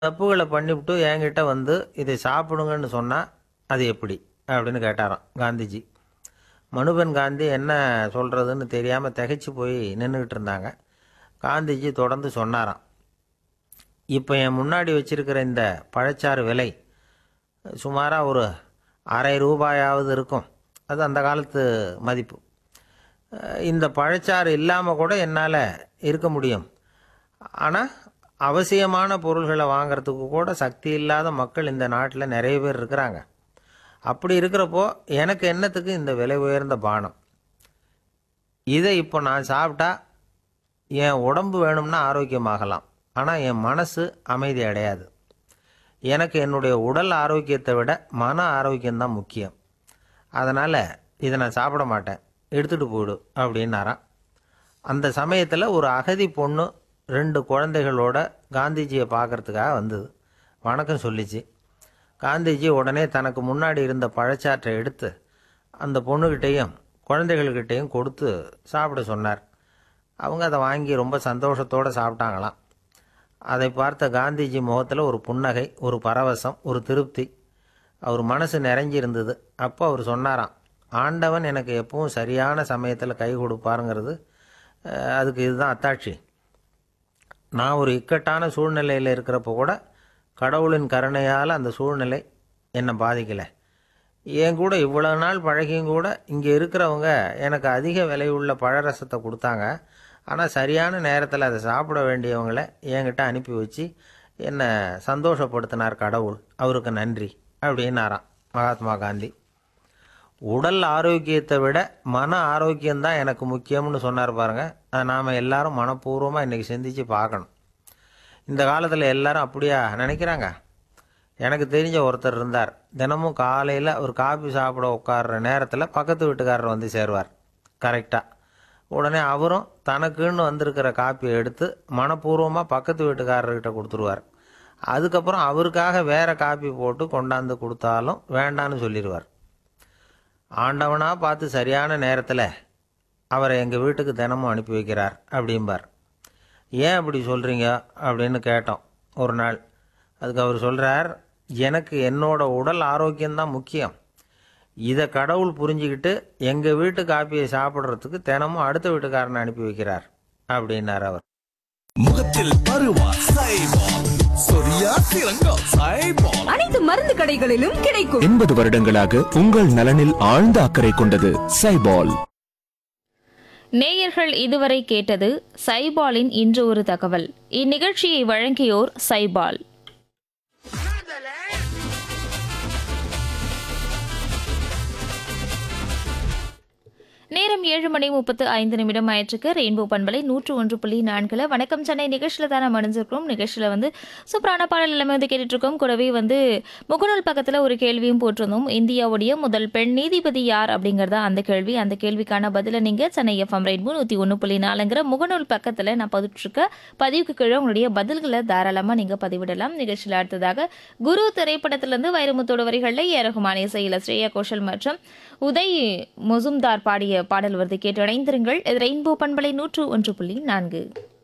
தப்புகளை பண்ணிவிட்டு என்கிட்ட வந்து இதை சாப்பிடுங்கன்னு சொன்னால் அது எப்படி அப்படின்னு கேட்டாராம் காந்திஜி மனுபென் காந்தி என்ன சொல்கிறதுன்னு தெரியாமல் திகைச்சு போய் நின்றுக்கிட்டு இருந்தாங்க காந்திஜி தொடர்ந்து சொன்னாராம் இப்போ என் முன்னாடி வச்சிருக்கிற இந்த பழச்சாறு விலை சுமாராக ஒரு அரை ரூபாயாவது இருக்கும் அது அந்த காலத்து மதிப்பு அஹ் இந்த பழச்சாறு இல்லாமல் கூட என்னால் இருக்க முடியும் ஆனால் அவசியமான பொருள்களை வாங்குறதுக்கு கூட சக்தி இல்லாத மக்கள் இந்த நாட்டில் நிறைய பேர் இருக்கிறாங்க அப்படி இருக்கிறப்போ எனக்கு என்னத்துக்கு இந்த விலை உயர்ந்த பானம் இதை இப்போ நான் சாப்பிட்டா என் உடம்பு வேணும்னா ஆரோக்கியமாகலாம் ஆனால் என் மனசு அமைதி அடையாது எனக்கு என்னுடைய உடல் ஆரோக்கியத்தை விட மன ஆரோக்கியம்தான் முக்கியம் அதனால் இதை நான் சாப்பிட மாட்டேன் எடுத்துகிட்டு போயிடு அப்படின்னாராம் அந்த சமயத்தில் ஒரு அகதி பொண்ணு ரெண்டு குழந்தைகளோட காந்திஜியை பார்க்கறதுக்காக வந்தது வணக்கம் சொல்லிச்சு காந்திஜி உடனே தனக்கு முன்னாடி இருந்த பழச்சாற்றை எடுத்து அந்த பொண்ணுக்கிட்டேயும் குழந்தைகள்கிட்டேயும் கொடுத்து சாப்பிட சொன்னார் அவங்க அதை வாங்கி ரொம்ப சந்தோஷத்தோடு சாப்பிட்டாங்களாம் அதை பார்த்த காந்திஜி முகத்தில் ஒரு புன்னகை ஒரு பரவசம் ஒரு திருப்தி அவர் மனசு நிறைஞ்சி இருந்தது அப்போ அவர் சொன்னாராம் ஆண்டவன் எனக்கு எப்பவும் சரியான சமயத்தில் கை கொடுப்பாருங்கிறது அஹ், அதுக்கு இதுதான் அத்தாட்சி நான் ஒரு இக்கட்டான சூழ்நிலையில் இருக்கிறப்போ கூட கடவுளின் கருணையால் அந்த சூழ்நிலை என்னை பாதிக்கலை என் கூட இவ்வளோ நாள் பழகியும் கூட இங்கே இருக்கிறவங்க எனக்கு அதிக விலையுள்ள பழரசத்தை கொடுத்தாங்க ஆனால் சரியான நேரத்தில் அதை சாப்பிட வேண்டியவங்களை என்கிட்ட அனுப்பி வச்சு என்னை சந்தோஷப்படுத்தினார் கடவுள் அவருக்கு நன்றி அப்படின்னாராம் மகாத்மா காந்தி உடல் ஆரோக்கியத்தை விட மன ஆரோக்கியம்தான் எனக்கு முக்கியம்னு சொன்னார் பாருங்க அதை நாம் எல்லாரும் மனப்பூர்வமாக இன்றைக்கி சிந்திச்சு பார்க்கணும் இந்த காலத்தில் எல்லாரும் அப்படியா நினைக்கிறாங்க எனக்கு தெரிஞ்ச ஒருத்தர் இருந்தார் தினமும் காலையில் ஒரு காபி சாப்பிட உட்கார்ற நேரத்தில் பக்கத்து வீட்டுக்காரர் வந்து சேருவார் கரெக்டாக உடனே அவரும் தனக்குன்னு வந்திருக்கிற காப்பியை எடுத்து மனப்பூர்வமாக பக்கத்து வீட்டுக்காரர்கிட்ட கொடுத்துருவார் அதுக்கப்புறம் அவருக்காக வேற காப்பி போட்டு கொண்டாந்து கொடுத்தாலும் வேண்டான்னு சொல்லிடுவார் ஆண்டவனாக பார்த்து சரியான நேரத்தில் அவரை எங்கள் வீட்டுக்கு தினமும் அனுப்பி வைக்கிறார் அப்படிம்பார் ஏன் அப்படி சொல்கிறீங்க அப்படின்னு கேட்டோம் ஒரு நாள் அதுக்கு அவர் சொல்கிறார் எனக்கு என்னோட உடல் ஆரோக்கியம்தான் முக்கியம் இதை கடவுள் புரிஞ்சுக்கிட்டு எங்கள் வீட்டு காப்பியை சாப்பிட்றதுக்கு தினமும் அடுத்த வீட்டுக்காரனை அனுப்பி வைக்கிறார் அப்படின்னார் அவர் முகத்தில் பருவா சைபால் சொரியா சிறங்கா சைபால் அனைத்து மருந்து கடைகளிலும் கிடைக்கும் எண்பது வருடங்களாக உங்கள் நலனில் ஆழ்ந்த அக்கறை கொண்டது சைபால் நேயர்கள் இதுவரை கேட்டது சைபாலின் இன்று ஒரு தகவல் இந்நிகழ்ச்சியை வழங்கியோர் சைபால் நேரம் ஏழு மணி முப்பத்து ஐந்து நிமிடம் ஆயிற்றுக்கு ரெயின்போ பண்பலை நூற்று ஒன்று புள்ளி நான்கில் வணக்கம் சென்னை நிகழ்ச்சியில் தான் நம்ம அணிஞ்சிருக்கிறோம் நிகழ்ச்சியில் வந்து சூப்பரான பாடல் எல்லாமே வந்து கேட்டுட்டு இருக்கோம் கூடவே வந்து முகநூல் பக்கத்தில் ஒரு கேள்வியும் போட்டிருந்தோம் இந்தியாவுடைய முதல் பெண் நீதிபதி யார் அப்படிங்கிறத அந்த கேள்வி அந்த கேள்விக்கான பதிலை நீங்கள் சென்னை எஃப்எம் ரெயின்போ நூற்றி ஒன்று புள்ளி நாலுங்கிற முகநூல் பக்கத்தில் நான் பதிவிட்டிருக்க பதிவுக்கு கீழே உங்களுடைய பதில்களை தாராளமாக நீங்கள் பதிவிடலாம் நிகழ்ச்சியில் அடுத்ததாக குரு திரைப்படத்திலிருந்து வைரமுத்தோட வரிகளில் ஏ ரகுமான் இசையில் ஸ்ரேயா கோஷல் மற்றும் உதய் முசும்தார் பாடிய பாடல் வருது கேட்டு இணைந்திருங்கள் இது ரெயின்போ பண்பலை நூற்று ஒன்று புள்ளி நான்கு